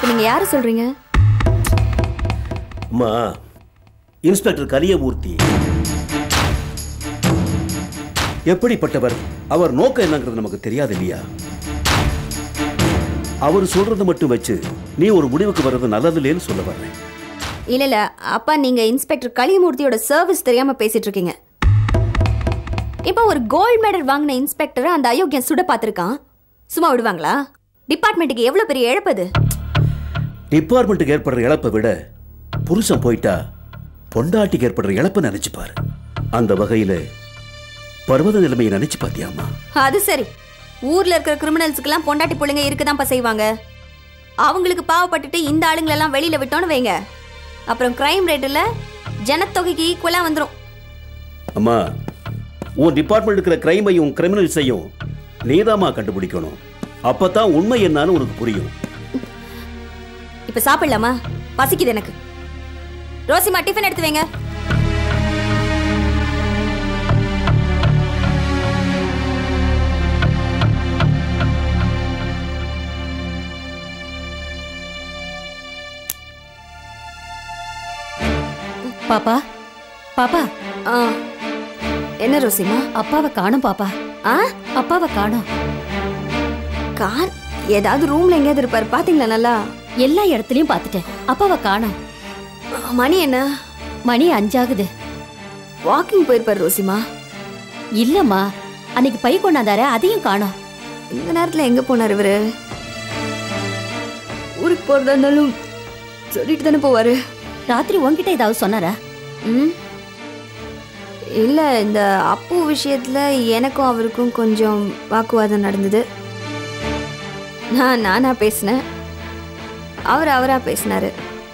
இப்போ நீங்க யாரை சொல்றீங்க அம்மா இன்ஸ்பெக்டர் கரியமூர்த்தி எப்படிப்பட்டவர் அவர் நோக்கம் என்னங்கிறது நமக்கு தெரியாது இல்லையா அவர் சொல்றதை மட்டும் வச்சு நீ ஒரு முடிவுக்கு வர்றது நல்லதில்லைன்னு சொல்ல வர்றேன் இல்ல இல்ல அப்பா நீங்க இன்ஸ்பெக்டர் கலியமூர்த்தியோட சர்வீஸ் தெரியாம பேசிட்டு இருக்கீங்க இப்போ ஒரு கோல்ட் மெடல் வாங்கின இன்ஸ்பெக்டரை அந்த அயோக்கியன் சுட பார்த்திருக்கான் சும்மா விடுவாங்களா டிபார்ட்மெண்ட்டுக்கு எவ்வளவு பெரிய இழப்பு அது டிபார்ட்மெண்ட்டுக்கு ஏற்படுற இழப்பை விட புருஷன் போயிட்டா பொண்டாட்டிக்கு ஏற்படுற இழப்பை நினைச்சு பாரு அந்த வகையில பர்வத நிலைமையை நினைச்சு பாத்தியாமா அது சரி ஊர்ல இருக்கிற கிரிமினல்ஸுக்கெல்லாம் பொண்டாட்டி பிள்ளைங்க இருக்கதான்ப்பா செய்வாங்க அவங்களுக்கு பாவப்பட்டுட்டு இந்த ஆளுங்களெல்லாம் வெளியில விட்டோன்னு வைங்க அப்புறம் கிரைம் ரேட்டில் ஜனத்தொகைக்கு ஈக்குவலா வந்துடும் அம்மா உன் டிபார்ட்மெண்ட் இருக்கிற கிரைமையும் கிரிமினல்ஸையும் நீதாம்மா கண்டுபிடிக்கணும் அப்பதான் உண்மை என்னன்னு உனக்கு புரியும் இப்போ சாப்பிடலாமா பசிக்குது எனக்கு ரோசிமா டிஃபன் எடுத்து வைங்க பாப்பா பாப்பா ஆ என்ன ரோசிமா அப்பாவை காணோம் பாப்பா ஆ அப்பாவை காணோம் கார் ஏதாவது ரூம்ல எங்கேயாவது இருப்பாரு பாத்தீங்களா நல்லா எல்லா இடத்துலயும் பார்த்துட்டேன் அப்பாவை காணோம் மணி என்ன மணி அஞ்சாகுது வாக்கிங் போயிருப்பாரு ரோசிமா இல்லம்மா அன்னைக்கு பை கொண்டாந்தார அதையும் காணோம் இந்த நேரத்துல எங்க போனார் இவரு ஊருக்கு போறதா இருந்தாலும் சொல்லிட்டு தானே போவாரு ராத்திரி உன்கிட்ட ஏதாவது சொன்னாரா ம் இல்ல இந்த அப்பு விஷயத்துல எனக்கும் அவருக்கும் கொஞ்சம் வாக்குவாதம் நடந்தது நான் நானா பேசினேன் அவர் அவரா பேசினாரு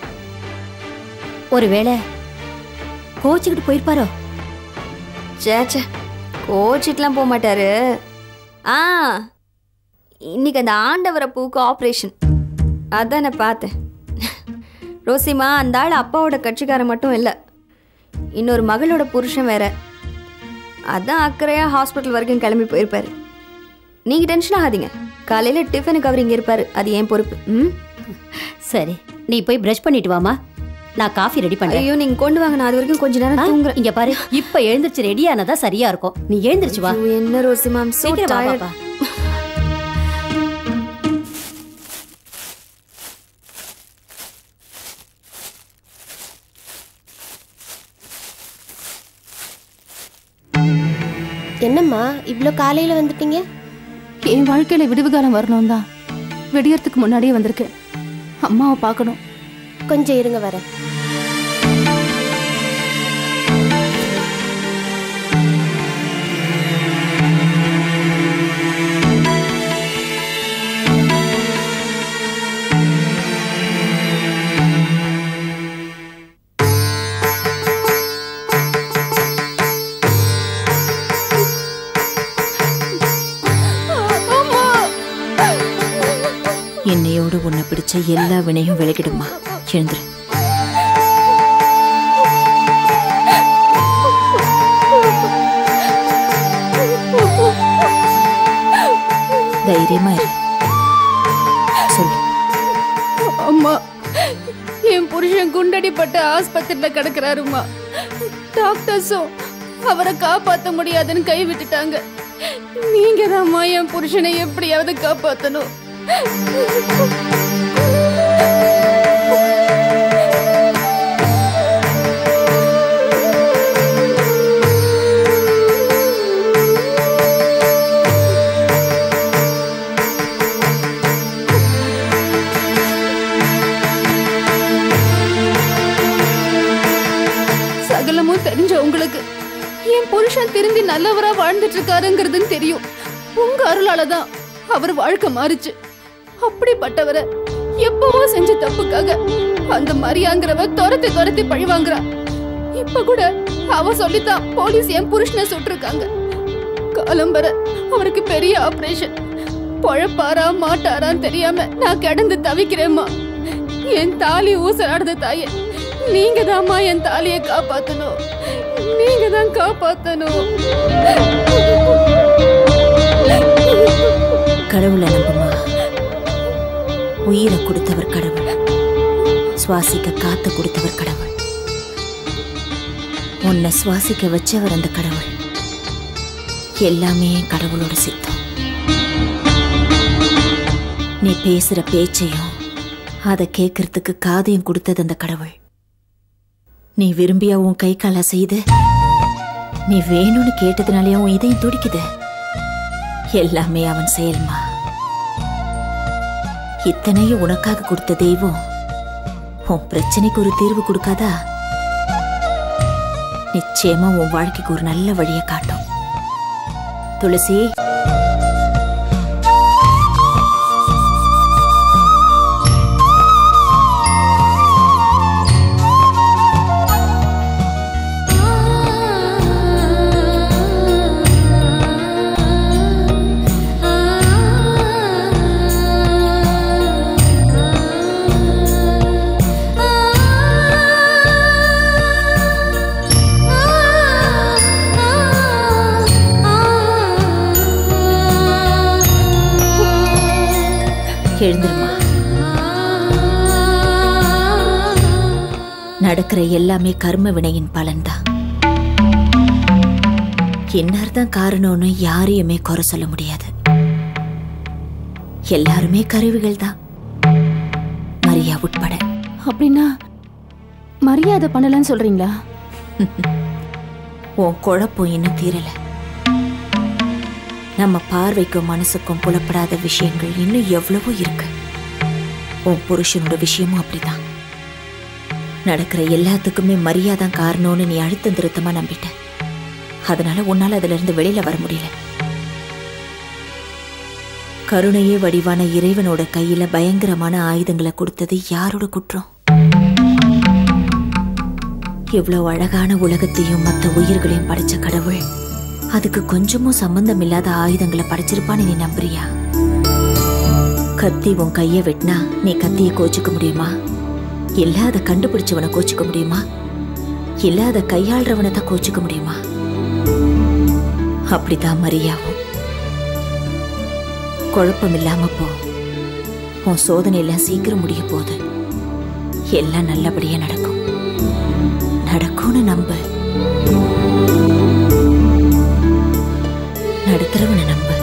ஒருவேளை கோச்சுக்கிட்டு போயிருப்பாரோ சேச்சே கோச்சிட்டுலாம் போக மாட்டாரு ஆ இன்னைக்கு அந்த ஆண்டவரை பூக்கு ஆப்ரேஷன் அதான் நான் பார்த்தேன் ரோசிமா அந்த ஆள் அப்பாவோட கட்சிக்காரன் மட்டும் இல்லை இன்னொரு மகளோட புருஷன் வேற அதான் அக்கறையா ஹாஸ்பிட்டல் வரைக்கும் கிளம்பி போயிருப்பாரு நீங்க டென்ஷன் ஆகாதீங்க காலையில டிஃபனுக்கு அவர் இங்க இருப்பாரு அது என் பொறுப்பு ம் சரி நீ போய் பிரஷ் பண்ணிட்டு வாமா நான் காஃபி ரெடி பண்றேன் ஐயோ நீங்க கொண்டு வாங்க நான் அது வரைக்கும் கொஞ்ச நேரம் ஆ, தூங்குறேன் இங்க பாரு இப்ப எழுந்திருச்சு ரெடியானதா சரியா இருக்கும் நீ எழுந்திருச்சு வா ஐயோ, என்ன ரோசிமா I'm so சீக்கிரம் வா tired. பாப்பா என்னம்மா இவ்வளோ காலையில் வந்துட்டீங்க என் வாழ்க்கையில விடிவு காலம் வரணும் தான் விடியறதுக்கு முன்னாடியே வந்திருக்கேன் அம்மாவை பார்க்கணும் கொஞ்சம் இருங்க வரேன் என்னையோடு உன்னை பிடிச்ச எல்லா வினையும் விலகிடுமா எழுந்துரு தைரியமா இரு சொல்லு அம்மா என் புருஷன் குண்டடிப்பட்ட ஆஸ்பத்திரியில கிடக்குறாருமா டாக்டர்ஸும் அவரை காப்பாத்த முடியாதுன்னு கை விட்டுட்டாங்க நீங்க தான்மா என் புருஷனை எப்படியாவது காப்பாத்தணும் சகலமும் தெரிஞ்ச உங்களுக்கு என் புருஷன் திரும்பி நல்லவரா வாழ்ந்துட்டு இருக்காருங்கிறதுன்னு தெரியும் உங்க அருளால தான் அவர் வாழ்க்கை மாறுச்சு அப்படிப்பட்டவரை எப்பவோ செஞ்ச தப்புக்காக அந்த மரியாங்கிறவ துரத்தி துரத்தி பழி வாங்குறா இப்ப கூட அவ சொல்லித்தான் போலீஸ் என் புருஷனை சுட்டிருக்காங்க காலம்பர அவருக்கு பெரிய ஆபரேஷன் பொழப்பாரா மாட்டாரான்னு தெரியாம நான் கிடந்து தவிக்கிறேம்மா என் தாலி ஊசலாடுத தாயே நீங்க தாம்மா என் தாலியை காப்பாத்தணும் நீங்க தான் காப்பாத்தணும் கடவுளை நம்புமா உயிரை கொடுத்தவர் கடவுள் சுவாசிக்க காத்து கொடுத்தவர் கடவுள் உன்னை சுவாசிக்க வச்சவர் அந்த கடவுள் எல்லாமே கடவுளோட சித்தம் நீ பேசுற பேச்சையும் அதை கேட்கறதுக்கு காதையும் கொடுத்தது அந்த கடவுள் நீ விரும்பியா உன் கை கால செய்து நீ வேணும்னு கேட்டதுனாலே உன் இதயம் துடிக்குது எல்லாமே அவன் செயல்மா இத்தனையும் உனக்காக கொடுத்த தெய்வம் உன் பிரச்சனைக்கு ஒரு தீர்வு கொடுக்காதா நிச்சயமா உன் வாழ்க்கைக்கு ஒரு நல்ல வழியை காட்டும் துளசி எழுந்துருமா நடக்கிற எல்லாமே கர்ம வினையின் பலன்தான் இன்னார் தான் காரணம்னு யாரையுமே குறை சொல்ல முடியாது எல்லாருமே கருவிகள் தான் மரியா உட்பட அப்படின்னா மரியாதை பண்ணலன்னு சொல்றீங்களா உன் குழப்பம் இன்னும் தீரல நம்ம பார்வைக்கும் மனசுக்கும் புலப்படாத விஷயங்கள் இன்னும் எவ்வளவோ இருக்கு உன் புருஷனோட விஷயமும் அப்படிதான் நடக்கிற எல்லாத்துக்குமே மரியாதை காரணம்னு நீ அழுத்தம் திருத்தமா நம்பிட்ட அதனால உன்னால அதுல இருந்து வெளியில வர முடியல கருணையே வடிவான இறைவனோட கையில பயங்கரமான ஆயுதங்களை கொடுத்தது யாரோட குற்றம் இவ்வளவு அழகான உலகத்தையும் மற்ற உயிர்களையும் படைச்ச கடவுள் அதுக்கு கொஞ்சமும் சம்பந்தம் இல்லாத ஆயுதங்களை படைச்சிருப்பான்னு நீ நம்புறியா கத்தி உன் கைய வெட்டினா நீ கத்திய கோச்சுக்க முடியுமா இல்ல அதை கண்டுபிடிச்சவனை கோச்சுக்க முடியுமா இல்ல அதை கையாள்றவனை தான் கோச்சுக்க முடியுமா அப்படிதான் மரியாவும் குழப்பம் இல்லாம போ உன் சோதனை எல்லாம் சீக்கிரம் முடிய போகுது எல்லாம் நல்லபடியா நடக்கும் நடக்கும்னு நம்பு நடத்துறவனை நம்பு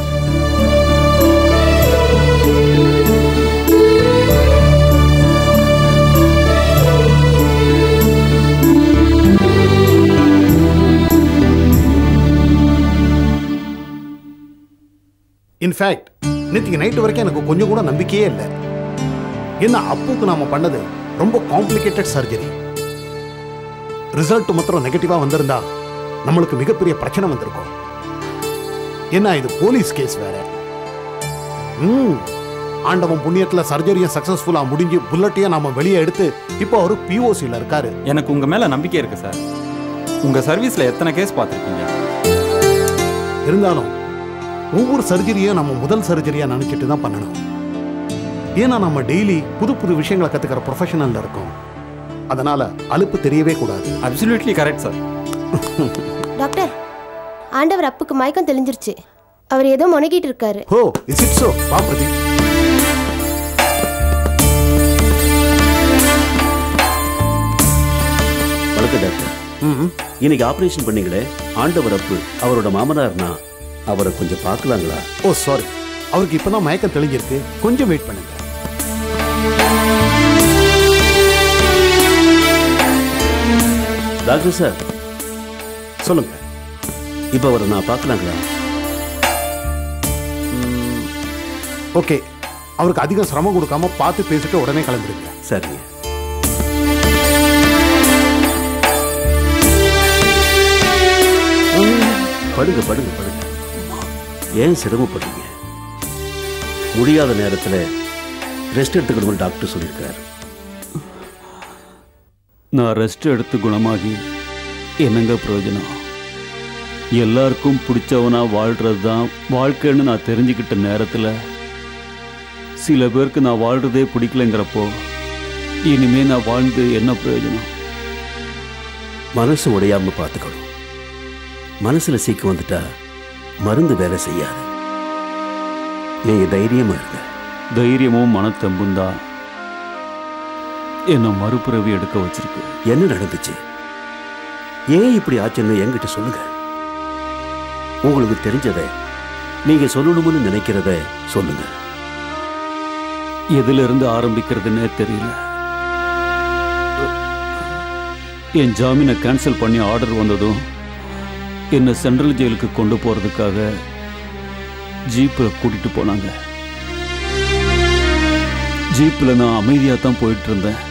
இன்ஃபேக்ட் நேற்றுக்கு நைட்டு வரைக்கும் எனக்கு கொஞ்சம் கூட நம்பிக்கையே இல்லை என்ன அப்புக்கு நாம பண்ணது ரொம்ப காம்ப்ளிகேட்டட் சர்ஜரி ரிசல்ட் மாத்திரம் நெகட்டிவா வந்திருந்தா நம்மளுக்கு மிகப்பெரிய பிரச்சனை வந்திருக்கும் என்ன இது போலீஸ் கேஸ் வேற ம் ஆண்டவன் புண்ணியத்துல சர்ஜரியும் சக்சஸ்ஃபுல்லா முடிஞ்சு புல்லட்டையும் நாம வெளியே எடுத்து இப்போ அவரு பிஓசியில் இருக்காரு எனக்கு உங்க மேல நம்பிக்கை இருக்கு சார் உங்க சர்வீஸ்ல எத்தனை கேஸ் பார்த்துருக்கீங்க இருந்தாலும் ஒவ்வொரு சர்ஜரியும் நம்ம முதல் சர்ஜரியா நினைச்சிட்டு தான் பண்ணணும் ஏன்னா நம்ம டெய்லி புது புது விஷயங்களை கத்துக்கிற ப்ரொஃபஷனல்ல இருக்கோம் அதனால அலுப்பு தெரியவே கூடாது அப்சல்யூட்லி கரெக்ட் சார் டாக்டர் ஆண்டவர் அப்புக்கு மயக்கம் தெளிஞ்சிருச்சு அவர் ஏதோ முனகிட்டு இருக்காரு ஹோ இஸ் இட் சோ வா பிரதீப் வணக்கம் டாக்டர் ம் இன்னைக்கு ஆபரேஷன் பண்ணீங்களே ஆண்டவர் அப்பு அவரோட மாமனார்னா அவரை கொஞ்சம் பார்க்கலாங்களா ஓ சாரி அவருக்கு இப்பதான் மயக்கம் தெளிஞ்சிருக்கு கொஞ்சம் வெயிட் பண்ணுங்க டாக்டர் சார் சொல்லுங்க இப்போ அவரை நான் பார்க்கலாங்களா ஓகே அவருக்கு அதிகம் சிரமம் கொடுக்காம பார்த்து பேசிட்டு உடனே கிளம்பிடுங்க சரிங்க படுங்க படுங்க படுங்க ஏன் சிரமப்படுறீங்க முடியாத நேரத்தில் ரெஸ்ட் எடுத்துக்கணும்னு டாக்டர் சொல்லியிருக்காரு நான் ரெஸ்ட் எடுத்து குணமாகி என்னங்க பிரயோஜனம் எல்லாருக்கும் பிடிச்சவனா வாழ்கிறது தான் வாழ்க்கைன்னு நான் தெரிஞ்சுக்கிட்ட நேரத்தில் சில பேருக்கு நான் வாழ்கிறதே பிடிக்கலைங்கிறப்போ இனிமே நான் வாழ்ந்து என்ன பிரயோஜனம் மனசு உடையாம பார்த்துக்கணும் மனசுல சீக்கு வந்துட்டா மருந்து வேலை செய்யாது நீங்க தைரியமா இருங்க தைரியமும் மனத்தெம்பும் தான் என்னை மறுபிறவி எடுக்க வச்சிருக்கு என்ன நடந்துச்சு ஏன் இப்படி ஆச்சுன்னு என்கிட்ட சொல்லுங்க உங்களுக்கு தெரிஞ்சதை நீங்க சொல்லணும்னு நினைக்கிறத சொல்லுங்க எதுல இருந்து ஆரம்பிக்கிறதுன்னே தெரியல என் ஜாமீனை கேன்சல் பண்ணி ஆர்டர் வந்ததும் என்னை சென்ட்ரல் ஜெயிலுக்கு கொண்டு போறதுக்காக ஜீப்பில் கூட்டிட்டு போனாங்க ஜீப்பில் நான் அமைதியாக தான் போயிட்டு இருந்தேன்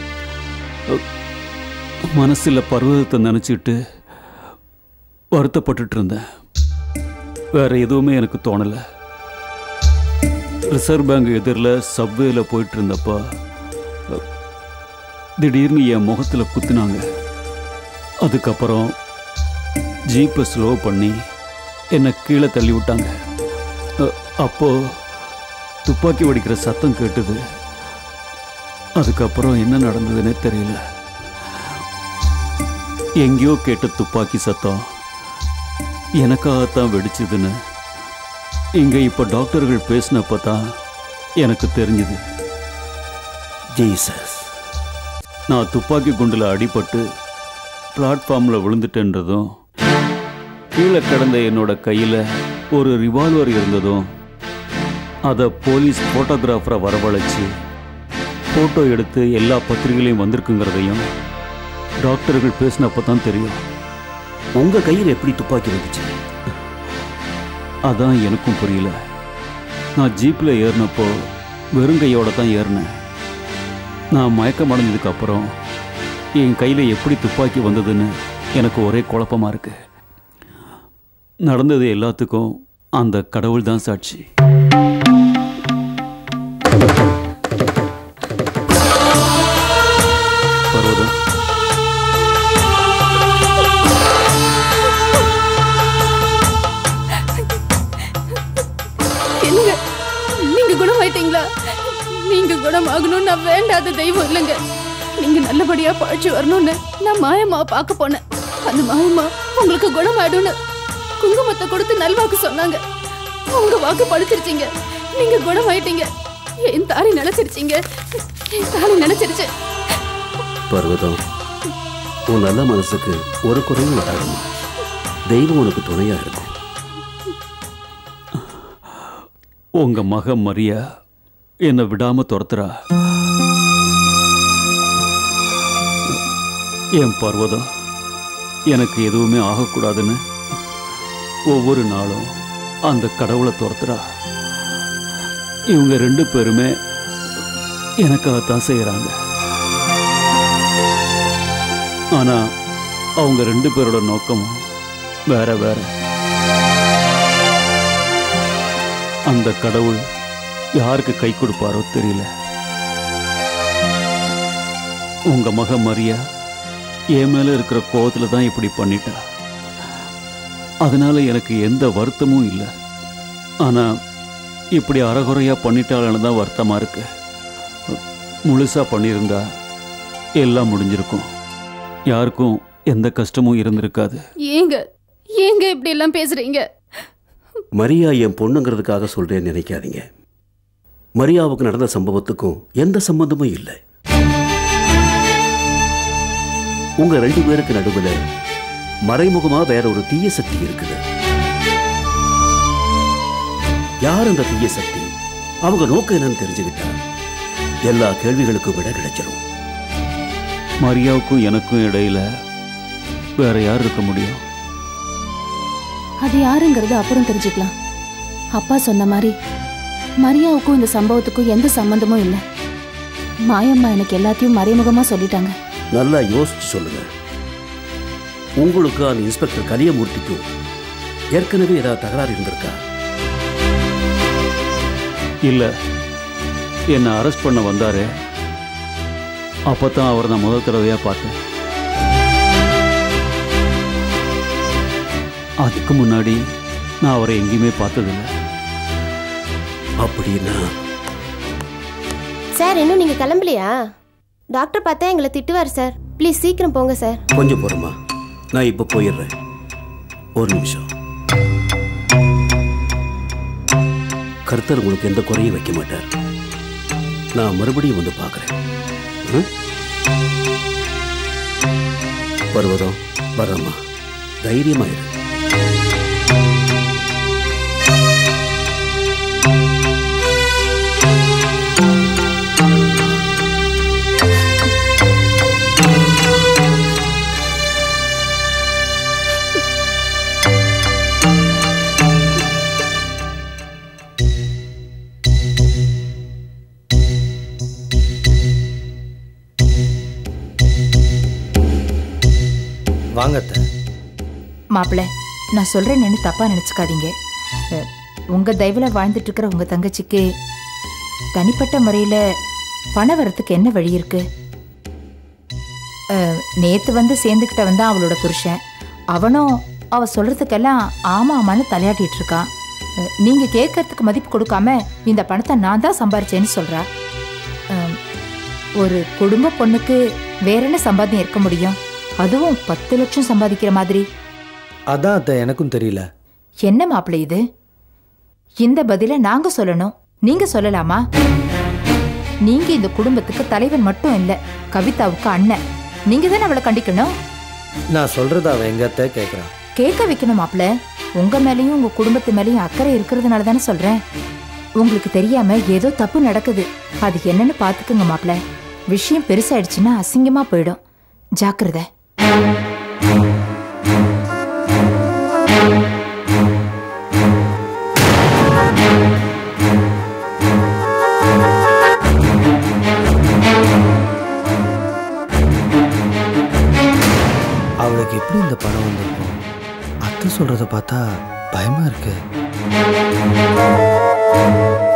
மனசில் பர்வதத்தை நினச்சிட்டு வருத்தப்பட்டுட்டு இருந்தேன் வேற எதுவுமே எனக்கு தோணலை ரிசர்வ் பேங்க் எதிரில் சப்வேல போயிட்டு இருந்தப்ப அஹ், திடீர்னு என் முகத்தில் குத்துனாங்க அதுக்கப்புறம் ஜீப்பை ஸ்லோ பண்ணி என்னை கீழே தள்ளி விட்டாங்க அஹ், அப்போ துப்பாக்கி வெடிக்கிற சத்தம் கேட்டுது அதுக்கப்புறம் என்ன நடந்ததுன்னே தெரியல எங்கேயோ கேட்ட துப்பாக்கி சத்தம் எனக்காகத்தான் வெடிச்சதுன்னு இங்க இப்ப டாக்டர்கள் பேசினப்ப தான் எனக்கு தெரிஞ்சது ஜீசஸ் நான் துப்பாக்கி குண்டுல அடிபட்டு பிளாட்ஃபார்ம்ல விழுந்துட்டேன்றதும் கீழே கிடந்த என்னோட கையில ஒரு ரிவால்வர் இருந்ததும் அதை போலீஸ் போட்டோகிராஃபரை வரவழைச்சு ஃபோட்டோ எடுத்து எல்லா பத்திரிகையிலையும் வந்திருக்குங்கிறதையும் டாக்டர்கள் பேசினப்ப தான் தெரியும் உங்க கையில் எப்படி துப்பாக்கி வந்துச்சு அதான் எனக்கும் புரியல நான் ஜீப்பில் ஏறினப்போ வெறுங்கையோட தான் ஏறினேன் நான் மயக்கம் அடைஞ்சதுக்கு அப்புறம் என் கையில் எப்படி துப்பாக்கி வந்ததுன்னு எனக்கு ஒரே குழப்பமா இருக்கு நடந்தது எல்லாத்துக்கும் அந்த கடவுள் தான் சாட்சி பர்வதம் என்னங்க நீங்க குணமாயிட்டீங்களா நீங்க குணமாகணும்னு நான் வேண்டாத தெய்வம் இல்லைங்க நீங்க நல்லபடியா பழச்சு வரணும்னு நான் மாயம்மாவை பார்க்க போனேன் அந்த மாயம்மா உங்களுக்கு குணமாயிடும்னு குங்குமத்தை கொடுத்து நல்வாக்கு சொன்னாங்க உங்க வாக்கு பழிச்சிருச்சீங்க நீங்க குணமாயிட்டீங்க என் தாலி நினைச்சிருச்சீங்க என் தாலி நினைச்சிருச்சு பர்வதம் உன் நல்ல மனசுக்கு ஒரு குறையும் வராதுமா தெய்வம் உனக்கு துணையா இருக்கும் உங்க மக மரியா என்னை விடாம துரத்துறா என் பர்வதம் எனக்கு எதுவுமே ஆகக்கூடாதுன்னு ஒவ்வொரு நாளும் அந்த கடவுளை துரத்துறா இவங்க ரெண்டு பேருமே எனக்காகத்தான் செய்யறாங்க ஆனா அவங்க ரெண்டு பேரோட நோக்கமும் வேற வேற அந்த கடவுள் யாருக்கு கை கொடுப்பாரோ தெரியல உங்க மக மரியா என் மேல இருக்கிற கோவத்துல தான் இப்படி பண்ணிட்டா அதனால எனக்கு எந்த வருத்தமும் இல்லை ஆனா இப்படி அறகுறையா பண்ணிட்டாளன்னு தான் வருத்தமா இருக்கு முழுசா பண்ணியிருந்தா எல்லாம் முடிஞ்சிருக்கும் யாருக்கும் எந்த கஷ்டமும் இருந்திருக்காது ஏங்க ஏங்க இப்படி எல்லாம் பேசுறீங்க மரியா என் பொண்ணுங்கிறதுக்காக சொல்றேன்னு நினைக்காதீங்க மரியாவுக்கு நடந்த சம்பவத்துக்கும் எந்த சம்பந்தமும் இல்லை உங்க ரெண்டு பேருக்கு நடுவுல மறைமுகமா வேற ஒரு தீய சக்தி இருக்குது யார் அந்த தீய சக்தி அவங்க நோக்கம் என்னன்னு தெரிஞ்சுக்கிட்டா எல்லா கேள்விகளுக்கும் விட கிடைச்சிரும் மரியாவுக்கும் எனக்கும் இடையில வேற யார் இருக்க முடியும் அது யாருங்கிறது அப்புறம் தெரிஞ்சுக்கலாம் அப்பா சொன்ன மாதிரி மரியாவுக்கும் இந்த சம்பவத்துக்கும் எந்த சம்பந்தமும் இல்லை மாயம்மா எனக்கு எல்லாத்தையும் மறைமுகமா சொல்லிட்டாங்க நல்லா யோசிச்சு சொல்லுங்க உங்களுக்கு அந்த இன்ஸ்பெக்டர் கலியமூர்த்திக்கும் ஏற்கனவே ஏதாவது தகராறு இருந்திருக்கா இல்ல என்னை அரெஸ்ட் பண்ண வந்தாரு அப்பதான் அவர் நான் முதல் தடவையா பார்த்தேன் அதுக்கு முன்னாடி நான் அவரை எங்கேயுமே பார்த்ததில்லை அப்படின்னா சார் இன்னும் நீங்க கிளம்பலையா டாக்டர் பார்த்தா எங்களை திட்டுவார் சார் ப்ளீஸ் சீக்கிரம் போங்க சார் கொஞ்சம் போறமா நான் இப்போ போயிடுறேன் ஒரு நிமிஷம் கர்த்தர் உங்களுக்கு எந்த குறையும் வைக்க மாட்டார் நான் மறுபடியும் வந்து பார்க்குறேன் பர்வதம் வரம்மா தைரியமா இரு வாங்க அத்தை மாப்பிள்ள நான் சொல்றேன்னு தப்பா நினைச்சுக்காதீங்க அஹ், உங்க தயவுல வாழ்ந்துட்டு இருக்கிற உங்க தங்கச்சிக்கு தனிப்பட்ட முறையில பண வரத்துக்கு என்ன வழி இருக்கு அஹ், நேத்து வந்து சேர்ந்துக்கிட்டவன் தான் அவளோட புருஷன் அவனும் அவ சொல்றதுக்கெல்லாம் ஆமா ஆமான்னு தலையாட்டிட்டு இருக்கான் அஹ், நீங்க கேட்கறதுக்கு மதிப்பு கொடுக்காம இந்த பணத்தை நான் தான் சம்பாரிச்சேன்னு சொல்றா அஹ், ஒரு குடும்ப பொண்ணுக்கு வேற என்ன சம்பாத்தியம் இருக்க முடியும் அதுவும் பத்து லட்சம் சம்பாதிக்கிற மாதிரி அதான் அத்தை எனக்கும் தெரியல என்ன மாப்பிள்ளை இது இந்த பதில நாங்க சொல்லணும் நீங்க சொல்லலாமா நீங்க இந்த குடும்பத்துக்கு தலைவன் மட்டும் இல்ல கவிதாவுக்கு அண்ணன் நீங்க தானே அவளை கண்டிக்கணும் நான் சொல்றத அவ எங்க அத்தை கேட்கறா கேட்க வைக்கணும் மாப்பிள்ள உங்க மேலயும் உங்க குடும்பத்து மேலயும் அக்கறை இருக்கிறதுனால தானே சொல்றேன் உங்களுக்கு தெரியாம ஏதோ தப்பு நடக்குது அது என்னன்னு பாத்துக்குங்க மாப்பிள்ள விஷயம் பெருசாயிடுச்சுன்னா அசிங்கமா போயிடும் ஜாக்கிரதை அவளுக்கு எப்படி இந்த பணம் வந்திருக்கும் அத்தை சொல்றத பார்த்தா பயமா இருக்கு